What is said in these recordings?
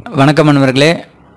வணக்கம் நண்பர்களே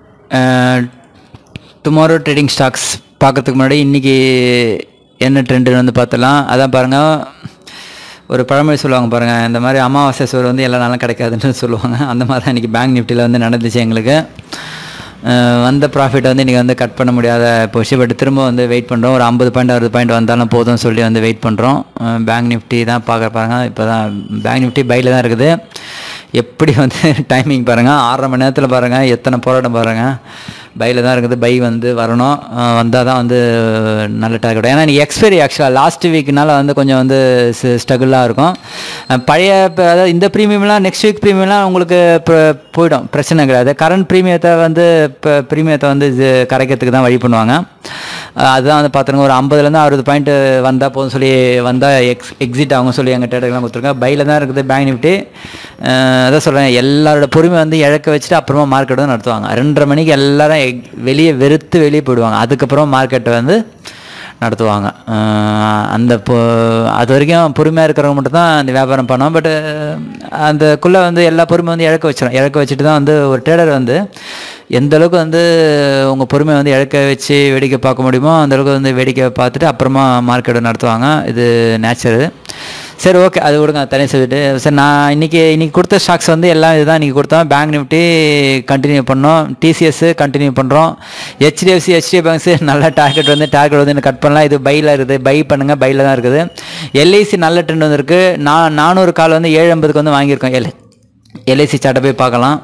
tomorrow trading stocks பார்க்கறதுக்கு முன்னாடி இன்றைக்கி என்ன ட்ரெண்டுன்னு வந்து பார்த்தலாம் அதான் பாருங்கள் ஒரு பழமொழி சொல்லுவாங்க பாருங்கள் இந்த மாதிரி அமாவாசை சோறு வந்து எல்லா நாளும் கிடைக்காதுன்னு சொல்லுவாங்க அந்த மாதிரி தான் இன்றைக்கி பேங்க் நிஃப்டியில் வந்து நடந்துச்சு எங்களுக்கு அஹ் வந்த ப்ராஃபிட் வந்து இன்றைக்கி வந்து கட் பண்ண முடியாத போச்சு பட் திரும்ப வந்து வெயிட் பண்ணுறோம் ஒரு ஐம்பது பாயிண்ட் அறுபது பாயிண்ட் வந்தாலும் போதும்னு சொல்லி வந்து வெயிட் பண்ணுறோம் பேங்க் நிஃப்டி தான் பார்க்க பாருங்க இப்போ தான் பேங்க் நிஃப்டி பையில் தான் இருக்குது எப்படி வந்து டைமிங் பாருங்கள் ஆறரை மணி நேரத்தில் பாருங்கள் எத்தனை போராட்டம் பாருங்கள் பையில் தான் இருக்குது பை வந்து வரணும் வந்தால் தான் வந்து நல்ல டார்கெட் ஏன்னா நீ எக்ஸ்பைரி ஆக்சுவலாக லாஸ்ட் வீக்னால வந்து கொஞ்சம் வந்து ஸ்ட்ரகிளாக இருக்கும் அஹ் பழைய இப்போ அதாவது இந்த ப்ரீமியம்லாம் நெக்ஸ்ட் வீக் ப்ரீமியம்லாம் உங்களுக்கு இப்போ போயிடும் பிரச்சனை கிடையாது கரண்ட் ப்ரீமியத்தை வந்து இப்போ ப்ரீமியத்தை வந்து இது கரைக்கிறதுக்கு தான் வழி பண்ணுவாங்க அஹ் அதுதான் வந்து பார்த்துருங்க ஒரு ஐம்பதுலேருந்து அறுபது பாயிண்ட் வந்தால் போதும் சொல்லி வந்தால் எக்ஸ் எக்ஸிட் ஆகும் சொல்லி எங்கள் டேட்டர்லாம் கொடுத்துருங்க பையில் தான் இருக்குது பேங்க் நிஃப்டி அஹ் அதான் சொல்கிறேன் எல்லாரோட பொறுமை வந்து இழக்க வச்சுட்டு அப்புறமா மார்க்கெட் வந்து நடத்துவாங்க ரெண்டரை மணிக்கு எல்லாரும் எக்- வெளியே வெறுத்து வெளியே போயிடுவாங்க அதுக்கப்புறம் மார்க்கெட்டை வந்து நடத்துவாங்க அஹ் அந்த பொ அது வரைக்கும் பொறுமையாக இருக்கிறவங்க மட்டும் தான் அந்த வியாபாரம் பண்ணோம் பட்டு அந்தக்குள்ளே வந்து எல்லா பொறுமை வந்து இழக்க வச்சிடும் இழக்க வச்சுட்டு தான் வந்து ஒரு ட்ரேடர் வந்து எந்த அளவுக்கு வந்து உங்கள் பொறுமையை வந்து இழக்க வச்சு வேடிக்கை பார்க்க முடியுமோ அந்த அளவுக்கு வந்து வேடிக்கை பார்த்துட்டு அப்புறமா மார்க்கெட்டை நடத்துவாங்க இது நேச்சரு சரி ஓகே அது விடுங்க தனியாக சொல்லிட்டு சரி நான் இன்றைக்கி இன்றைக்கி கொடுத்த ஸ்டாக்ஸ் வந்து எல்லாம் இதுதான் இன்றைக்கி கொடுத்தோம் பேங்க் நிஃப்டி கண்டினியூ பண்ணோம் டிசிஎஸ் கண்டினியூ பண்ணுறோம் ஹெச்டிஎஃப்சி ஹெச்டிஎஃப் பேங்க்ஸ் நல்ல டார்கெட் வந்து டார்கெட் வந்து இன்னும் கட் பண்ணலாம் இது பையில் இருக்குது பை பண்ணுங்கள் பையில் தான் இருக்குது எல்ஐசி நல்ல ட்ரெண்ட் வந்திருக்கு நான் நானூறு கால் வந்து ஏழு ஐம்பதுக்கு வந்து வாங்கியிருக்கோம் எல் எல்ஐசி சார்ட்டை போய் பார்க்கலாம்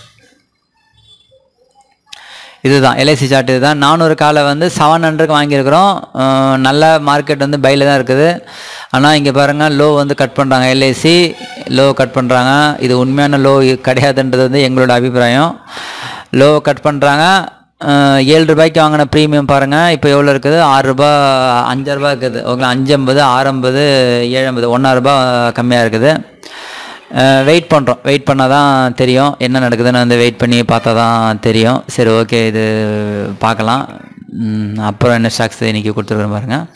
இதுதான் எல்ஐசி சார்ட் இதுதான் நானூறு காலை வந்து செவன் ஹண்ட்ரட்க்கு வாங்கியிருக்கிறோம் அஹ் நல்ல மார்க்கெட் வந்து பையில் தான் இருக்குது ஆனால் இங்கே பாருங்கள் லோ வந்து கட் பண்ணுறாங்க எல்ஐசி லோ கட் பண்ணுறாங்க இது உண்மையான லோ கிடையாதுன்றது வந்து எங்களோட அபிப்பிராயம் லோ கட் பண்ணுறாங்க ஏழு ரூபாய்க்கு வாங்கின ப்ரீமியம் பாருங்கள் இப்போ எவ்வளோ இருக்குது ஆறு ரூபா அஞ்சு ரூபா இருக்குது ஓகே அஞ்சு ஐம்பது ஆறு ஐம்பது ஏழு ஐம்பது ஒன்றா ரூபா கம்மியாக இருக்குது வெயிட் பண்ணுறோம் வெயிட் பண்ணால் தான் தெரியும் என்ன நடக்குதுன்னு வந்து வெயிட் பண்ணி பார்த்தா தான் தெரியும் சரி ஓகே இது பார்க்கலாம் ம், அப்புறம் என்ன ஸ்டாக்ஸ் இன்றைக்கி கொடுத்துருக்குறேன் பாருங்கள்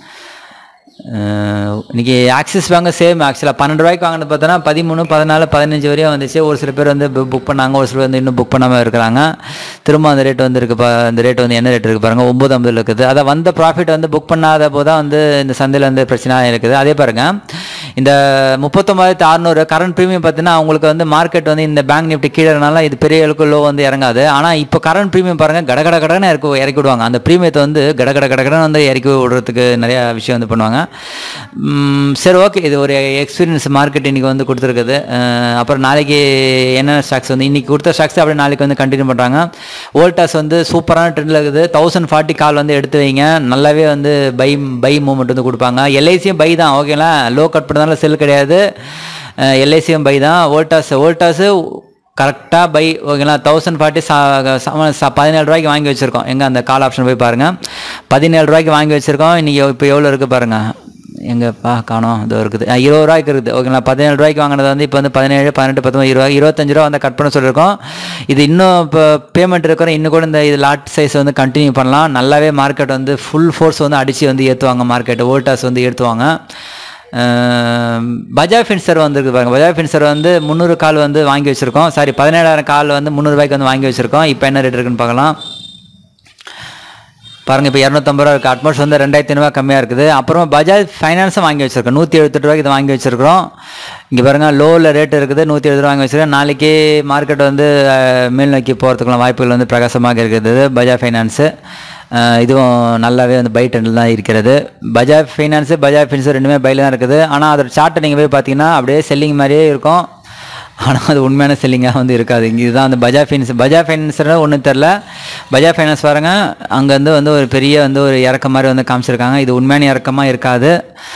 அஹ், இன்னைக்கு ஆக்சிஸ் பேங்க் சேம் ஆக்சுவலாக பன்னெண்டு ரூபாய்க்கு வாங்கினது பார்த்தோன்னா பதிமூணு பதினாலு பதினஞ்சு வரையும் வந்துச்சு ஒரு சில பேர் வந்து புக் பண்ணாங்க ஒரு சில பேர் வந்து இன்னும் புக் பண்ணாமல் இருக்கிறாங்க திரும்ப அந்த ரேட் வந்து இருக்கு பா அந்த ரேட் வந்து என்ன ரேட் இருக்குது பாருங்கள் ஒம்பது ஐம்பதுல இருக்குது அதை வந்த ப்ராஃபிட் வந்து புக் பண்ணாத போது தான் வந்து இந்த சந்தையில் வந்து பிரச்சனை இருக்குது அதே பாருங்க இந்த முப்பத்தொம்பதாயிரத்து அறநூறு கரண்ட் ப்ரீமியம் பார்த்தீங்கன்னா அவங்களுக்கு வந்து மார்க்கெட் வந்து இந்த பேங்க் நிஃப்டி கீழே இருக்கனால இது பெரிய அளவுக்கு லோ வந்து இறங்காது ஆனால் இப்போ கரண்ட் ப்ரீமியம் பாருங்கள் கட கட கடன்னு இறக்கி இறக்கி விடுவாங்க அந்த ப்ரீமியத்தை வந்து கட கட கட கடன்னு வந்து இறக்கி விடுறதுக்கு நிறைய விஷயம் வந்து பண்ணுவாங்க ம், சரி ஓகே இது ஒரு எக்ஸ்பீரியன்ஸ் மார்க்கெட் இன்னைக்கு வந்து கொடுத்துருக்குது அஹ், அப்புறம் நாளைக்கு என்ன ஸ்டாக்ஸ் வந்து இன்னைக்கு கொடுத்த ஸ்டாக்ஸ் அப்படியே நாளைக்கு வந்து கண்டினியூ பண்ணுறாங்க வோல்டாஸ் வந்து சூப்பரான ட்ரெண்டில் இருக்குது தௌசண்ட் ஃபார்ட்டி கால் வந்து எடுத்து வைங்க நல்லாவே வந்து பை பை மூமெண்ட் வந்து கொடுப்பாங்க எல்ஐசியும் பை தான் ஓகேங்களா லோ கட் பண்ணதால செல் கிடையாது எல்ஐசியும் பை தான் வோல்டாஸ் வோல்டாஸு கரெக்டாக பை ஓகேங்களா தௌசண்ட் ஃபார்ட்டி பதினேழு ரூபாய்க்கு வாங்கி வச்சுருக்கோம் எங்கே அந்த கால் ஆப்ஷன் போய் பாருங்கள் பதினேழு ரூபாய்க்கு வாங்கி வச்சுருக்கோம் இன்றைக்கி இப்போ எவ்வளோ இருக்குது பாருங்கள் எங்கப்பா காணோம் இதோ இருக்குது அஹ், இருபது ரூபாய்க்கு இருக்குது ஓகேங்களா பதினேழு ரூபாய்க்கு வாங்கினது வந்து இப்போ வந்து பதினேழு பதினெட்டு பத்தொம்பது இருபது இருபத்தஞ்சு ரூபா வந்து கட் பண்ண சொல்லியிருக்கோம் இது இன்னும் இப்போ பேமெண்ட் இருக்கிற இன்னும் கூட இந்த இது லாட் சைஸ் வந்து கண்டினியூ பண்ணலாம் நல்லாவே மார்க்கெட் வந்து ஃபுல் ஃபோர்ஸ் வந்து அடித்து வந்து ஏற்றுவாங்க மார்க்கெட் வோல்டாஸ் வந்து ஏற்றுவாங்க அஹ், பஜாஜ் ஃபின்சர் வந்துருக்கு பாருங்க பஜாஜ் ஃபின்சர் வந்து முந்நூறு கால் வந்து வாங்கி வச்சுருக்கோம் சாரி பதினேழாயிரம் கால் வந்து முந்நூறுபாய்க்கு வந்து வாங்கி வச்சுருக்கோம் இப்போ என்ன ரேட் இருக்குன்னு பார்க்கலாம் பாருங்கள் இப்போ இரநூத்தம்பது ரூபா இருக்குது அட்மோஸ் வந்து ரெண்டாயிரத்தி ஐநூறுவா கம்மியாக இருக்குது அப்புறம் பஜாஜ் ஃபைனான்ஸும் வாங்கி வச்சிருக்கோம் நூற்றி எழுபத்தெட்டு ரூபாய்க்கு இது வாங்கி வச்சிருக்கிறோம் இங்கே பாருங்கள் லோவில் ரேட் இருக்குது நூற்றி எழுபது ரூபா வாங்கி வச்சிருக்கேன் நாளைக்கு மார்க்கெட் வந்து அஹ், மேல் நோக்கி போகிறதுக்குள்ள வாய்ப்புகள் வந்து பிரகாசமாக இருக்குது பஜாஜ் ஃபைனான்ஸு அஹ், இதுவும் நல்லாவே வந்து பை டெண்டில் தான் இருக்கிறது பஜாஜ் ஃபைனான்ஸு பஜாஜ் ஃபின்ஸு ரெண்டுமே பையில் தான் இருக்குது ஆனால் அதோட சார்ட்டை நீங்கள் போய் பார்த்தீங்கன்னா அப்படியே செல்லிங் மாதிரியே இருக்கும் ஆனால் அது உண்மையான செல்லிங்காக வந்து இருக்காது இங்கே இதுதான் அந்த பஜாஜ் ஃபைனான்ஸ் பஜாஜ் ஃபைனான்ஸில் ஒன்றும் தெரில பஜாஜ் ஃபைனான்ஸ் பாருங்க அங்கேருந்து வந்து ஒரு பெரிய வந்து ஒரு இறக்க மாதிரி வந்து காமிச்சிருக்காங்க இது உண்மையான இறக்கமாக இருக்காது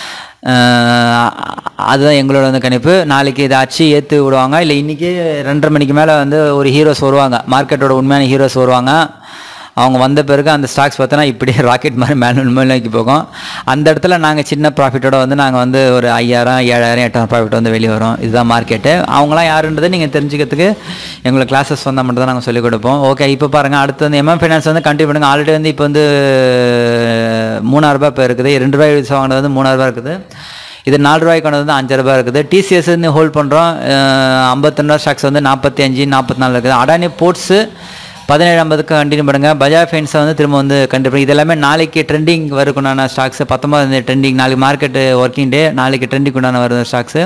அஹ் அதுதான் எங்களோட வந்து கணிப்பு நாளைக்கு இதை அச்சு ஏற்றி விடுவாங்க இல்லை இன்றைக்கி ரெண்டரை மணிக்கு மேலே வந்து ஒரு ஹீரோஸ் வருவாங்க மார்க்கெட்டோட உண்மையான ஹீரோஸ் வருவாங்க அவங்க வந்த பிறகு அந்த ஸ்டாக்ஸ் பார்த்தோன்னா இப்படியே ராக்கெட் மாதிரி மேலே மேல் நோக்கி போகும் அந்த இடத்துல நாங்கள் சின்ன ப்ராஃபிட்டோட வந்து நாங்கள் வந்து ஒரு ஐயாயிரம் ஏழாயிரம் எட்டாயிரம் ப்ராஃபிட் வந்து வெளியே வரும் இதுதான் மார்க்கெட்டு அவங்களாம் யாருன்றதை நீங்கள் தெரிஞ்சுக்கிறதுக்கு எங்களுக்கு கிளாஸஸ் வந்தால் மட்டும் தான் நாங்கள் சொல்லிக் கொடுப்போம் ஓகே இப்போ பாருங்கள் அடுத்து வந்து எம்எம் ஃபைனான்ஸ் வந்து கண்டினியூ பண்ணுங்க ஆல்ரெடி வந்து இப்போ வந்து மூணாயிரரூபா இப்போ இருக்குது ரெண்டு ரூபாய் வாங்கினது வந்து மூணாயிரரூபா இருக்குது இது நாலு ரூபாய்க்கு கொண்டு வந்து அஞ்சு ரூபாய் இருக்குது டிசிஎஸ் வந்து ஹோல்ட் பண்ணுறோம் ஐம்பத்தி ரெண்டு ஸ்டாக்ஸ் வந்து நாற்பத்தி அஞ்சு நாற்பத்தி நாலு இருக்குது அடானி போர்ட்ஸு பதினேழு ஐம்பதுக்கு கண்டினியூ பண்ணுங்கள் பஜாஜ் ஃபைன்ஸை வந்து திரும்ப வந்து கண்டிப்பாக இது எல்லாமே நாளைக்கு ட்ரெண்டிங் வருக்குண்டான ஸ்டாக்ஸ் பத்தொம்பது ட்ரெண்டிங் நாளைக்கு மார்க்கெட்டு ஒர்க்கிங் டே நாளைக்கு ட்ரெண்டிங் உண்டான வருது ஸ்டாக்ஸு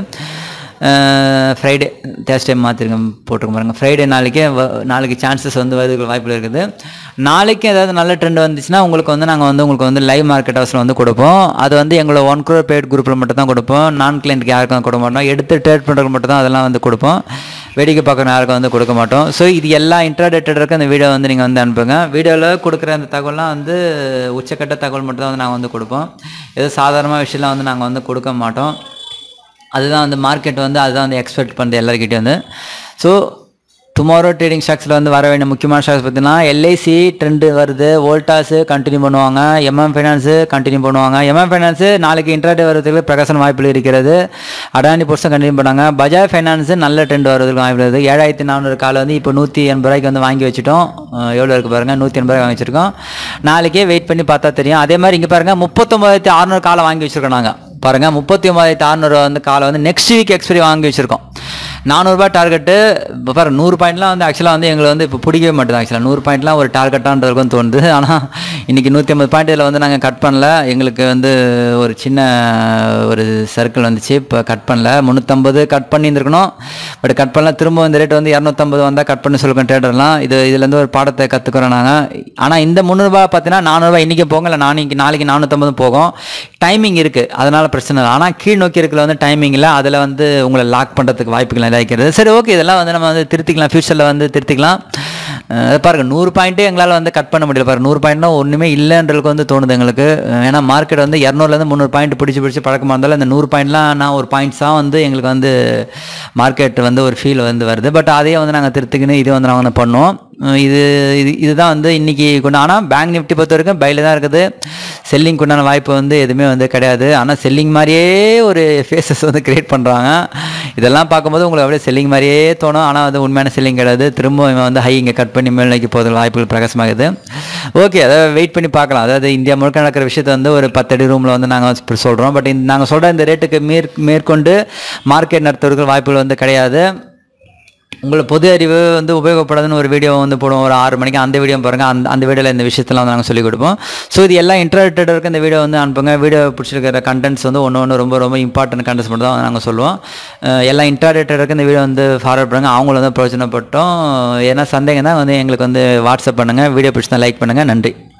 ஃப்ரைடே தேர்ஸ்டே மாற்றிருங்க போட்டுருக்க பாருங்க ஃப்ரைடே நாளைக்கு வ- நாளைக்கு சான்சஸ் வந்து வருது வாய்ப்புகள் இருக்குது நாளைக்கு ஏதாவது நல்ல ட்ரெண்ட் வந்துச்சுன்னா உங்களுக்கு வந்து நாங்கள் வந்து உங்களுக்கு வந்து லைவ் மார்க்கெட் ஹவுஸில் வந்து கொடுப்போம் அது வந்து எங்களோட ஒன் க்ரோர் பேட் குரூப்பில் மட்டும் தான் கொடுப்போம் நான் கிளைண்ட்டுக்கு யாருக்கும் கொடுக்க மாட்டோம் எடுத்து ட்ரேட் பண்ணுறதுக்கு மட்டும் தான் அதெல்லாம் வந்து கொடுப்போம் வேடிக்கை பார்க்குற யாருக்கும் வந்து கொடுக்க மாட்டோம் ஸோ இது எல்லா இன்ட்ராடேட்டருக்கு அந்த வீடியோ வந்து நீங்கள் வந்து அனுப்புங்க வீடியோவில் கொடுக்குற அந்த தகவல்லாம் வந்து உச்சக்கட்ட தகவல் மட்டும் தான் வந்து நாங்கள் வந்து கொடுப்போம் ஏதோ சாதாரண விஷயம்லாம் வந்து நாங்கள் வந்து கொடுக்க மாட்டோம் அதுதான் வந்து மார்க்கெட் வந்து அதுதான் வந்து எக்ஸ்பெக்ட் பண்ணுறது எல்லாருக்கிட்டே வந்து ஸோ டுமாரோ ட்ரேடிங் ஸ்டாக்ஸில் வந்து வர வேண்டிய முக்கியமான ஸ்டாக்ஸ் பார்த்தீங்கன்னா எல்ஐசி ட்ரெண்டு வருது வோல்டாஸு கண்டினியூ பண்ணுவாங்க எம்எம் ஃபைனான்ஸு கண்டினியூ பண்ணுவாங்க எம்எம் ஃபைனான்ஸு நாளைக்கு இன்ட்ராடே வரதுக்கு பிரகாசன வாய்ப்புகள் இருக்கிறது அடானி பொருசம் கண்டினியூ பண்ணாங்க பஜாஜ் ஃபைனான்ஸு நல்ல ட்ரெண்ட் வரதுக்கு வாய்ப்பு இருக்குது ஏழாயிரத்தி நானூறு கால் வந்து இப்போ நூற்றி எண்பது ரூபாய்க்கு வந்து வாங்கி வச்சுட்டோம் அஹ் எவ்வளோ இருக்குது பாருங்கள் நூற்றி எண்பது ரூபாய் வாங்கி வச்சிருக்கோம் நாளைக்கே வெயிட் பண்ணி பார்த்தா தெரியும் அதே மாதிரி இங்கே பாருங்கள் முப்பத்தொம்பதாயிரத்தி அறநூறு காலை வாங்கி வச்சிருக்கோம் நாங்கள் பாருங்கள் முப்பத்தி ஒம்பதாயிரத்தி அறநூறு வந்து காலை வந்து நெக்ஸ்ட் வீக் எக்ஸ்பைரி வாங்கி வச்சுருக்கோம் நானூறுபா டார்கெட்டு இப்போ பாரு நூறு பாயிண்ட்லாம் வந்து ஆக்சுவலாக வந்து எங்களை வந்து இப்போ பிடிக்கவே மாட்டேது ஆக்சுவலாக நூறு பாயிண்ட்லாம் ஒரு டார்கெட்டான்றது வந்து தோணுது ஆனால் இன்றைக்கி நூற்றி ஐம்பது பாயிண்ட் இதில் வந்து நாங்கள் கட் பண்ணல எங்களுக்கு வந்து ஒரு சின்ன ஒரு சர்க்கிள் வந்துச்சு இப்போ கட் பண்ணல முந்நூற்றம்பது கட் பண்ணியிருந்துருக்கணும் பட் கட் பண்ணல திரும்ப இந்த ரேட் வந்து இரநூத்தம்பது வந்தால் கட் பண்ணி சொல்லிருக்கோம் ட்ரேடர்லாம் இது இதுலேருந்து ஒரு பாடத்தை கற்றுக்குறோம் நாங்கள் ஆனால் இந்த முந்நூறுபா பார்த்தீங்கன்னா நானூறுபா இன்றைக்கி போங்க இல்லை நாளைக்கு நாளைக்கு நானூற்றம்பது போகும் டைமிங் இருக்குது அதனால் பிரச்சனை இல்லை ஆனால் கீழ் நோக்கி இருக்கிற வந்து டைமிங் இல்லை அதில் வந்து உங்களை லாக் பண்ணுறதுக்கு வாய்ப்புகள் நிறைய இருக்கிறது சரி ஓகே இதெல்லாம் வந்து நம்ம வந்து திருத்திக்கலாம் ஃபியூச்சரில் வந்து திருத்திக்கலாம் அஹ் அதை பாருங்க நூறு பாயிண்ட்டே எங்களால் வந்து கட் பண்ண முடியல பாருங்க நூறு பாயிண்ட்னா ஒன்றுமே இல்லைன்றதுக்கு வந்து தோணுது எங்களுக்கு அஹ் ஏன்னா மார்க்கெட் வந்து இரநூறுலேருந்து முந்நூறு பாயிண்ட் பிடிச்சி பிடிச்சி பழக்கமாக இருந்தாலும் இந்த நூறு பாயிண்ட்லாம் நான் ஒரு பாயிண்ட்ஸாக வந்து எங்களுக்கு வந்து மார்க்கெட் வந்து ஒரு ஃபீல் வந்து வருது பட் அதையே வந்து நாங்கள் திருத்திக்கின்னு இது வந்து நாங்கள் வந்து பண்ணுவோம் அஹ் இது இது இதுதான் வந்து இன்னைக்கு கொண்டு ஆனால் பேங்க் நிஃப்டி பொறுத்த வரைக்கும் பையில் தான் இருக்குது செல்லிங் உண்டான வாய்ப்பு வந்து எதுவுமே வந்து கிடையாது ஆனால் செல்லிங் மாதிரியே ஒரு ஃபேஸஸ் வந்து கிரியேட் பண்ணுறாங்க இதெல்லாம் பார்க்கும்போது உங்களுக்கு அப்படியே செல்லிங் மாதிரியே தோணும் ஆனால் வந்து உண்மையான செல்லிங் கிடையாது திரும்ப இவன் வந்து ஹை இங்கே கட் பண்ணி மேல் நோக்கி போகிறதுக்கு வாய்ப்புகள் பிரகாசமாகுது ஓகே அதாவது வெயிட் பண்ணி பார்க்கலாம் அதாவது இந்தியா முழுக்க நடக்கிற விஷயத்தை வந்து ஒரு பத்தடி ரூமில் வந்து நாங்கள் சொல்கிறோம் பட் நாங்கள் சொல்கிற இந்த ரேட்டுக்கு மேற் மேற்கொண்டு மார்க்கெட் நடத்துறதுக்கு வாய்ப்புகள் வந்து கிடையாது உங்களை பொது அறிவு வந்து உபயோகப்படாதுன்னு ஒரு வீடியோ வந்து போடுவோம் ஒரு ஆறு மணிக்கு அந்த வீடியோ பாருங்கள் அந்த அந்த வீடியோவில் இந்த விஷயத்தெல்லாம் வந்து நாங்கள் சொல்லிக் கொடுப்போம் ஸோ இது எல்லாம் இன்ட்ராக்டருக்கு இந்த வீடியோ வந்து அனுப்புங்க வீடியோ பிடிச்சிருக்கிற கண்டென்ட்ஸ் வந்து ஒன்று ஒன்று ரொம்ப ரொம்ப இம்பார்ட்டன்ட் கண்டென்ட்ஸ் மட்டும் தான் நாங்கள் சொல்லுவோம் அஹ் எல்லா இன்ட்ராடேட்டருக்கு இந்த வீடியோ வந்து ஃபார்வர்ட் பண்ணுங்க அவங்கள வந்து பிரயோஜனப்பட்டோம் ஏன்னா சந்தேகம் தான் வந்து எங்களுக்கு வந்து வாட்ஸ்அப் பண்ணுங்கள் வீடியோ பிடிச்சிருந்தா லைக் பண்ணுங்கள் நன்றி